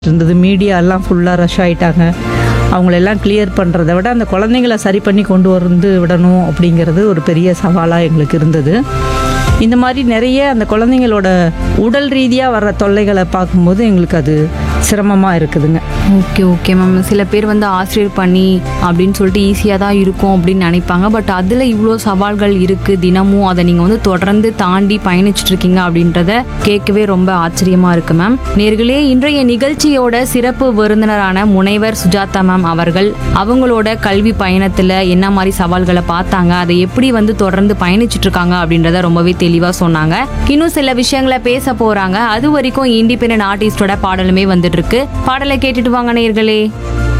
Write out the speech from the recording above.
இருந்தது மீடியா எல்லாம் ஃபுல்லாக ரஷ் ஆயிட்டாங்க அவங்களெல்லாம் கிளியர் பண்ணுறதை விட அந்த குழந்தைங்கள சரி பண்ணி கொண்டு வந்து விடணும் அப்படிங்கிறது ஒரு பெரிய சவாலாக எங்களுக்கு இருந்தது இந்த மாதிரி நிறைய அந்த குழந்தைங்களோட உடல் ரீதியாக வர்ற தொல்லைகளை பார்க்கும்போது எங்களுக்கு அது சிரமமாக இருக்குதுங்க ஓகே ஓகே மேம் சில பேர் வந்து ஆசிரியர் பணி அப்படின்னு சொல்லிட்டு ஈஸியாக தான் இருக்கும் அப்படின்னு நினைப்பாங்க பட் அதில் இவ்வளோ சவால்கள் இருக்குது தினமும் அதை நீங்கள் வந்து தொடர்ந்து தாண்டி பயணிச்சுட்டு இருக்கீங்க அப்படின்றத கேட்கவே ரொம்ப ஆச்சரியமாக இருக்குது மேம் நேர்களே இன்றைய நிகழ்ச்சியோட சிறப்பு விருந்தினரான முனைவர் சுஜாதா மேம் அவர்கள் அவங்களோட கல்வி பயணத்தில் என்ன மாதிரி சவால்களை பார்த்தாங்க அதை எப்படி வந்து தொடர்ந்து பயணிச்சுட்டு இருக்காங்க அப்படின்றத ரொம்பவே தெளிவாக சொன்னாங்க இன்னும் சில விஷயங்களை பேச போகிறாங்க அது வரைக்கும் இண்டிபெண்டன்ட் ஆர்டிஸ்டோட பாடலுமே வந்துட்டு இருக்கு பாடலை கேட்டுட்டு வாங்க நேர்களே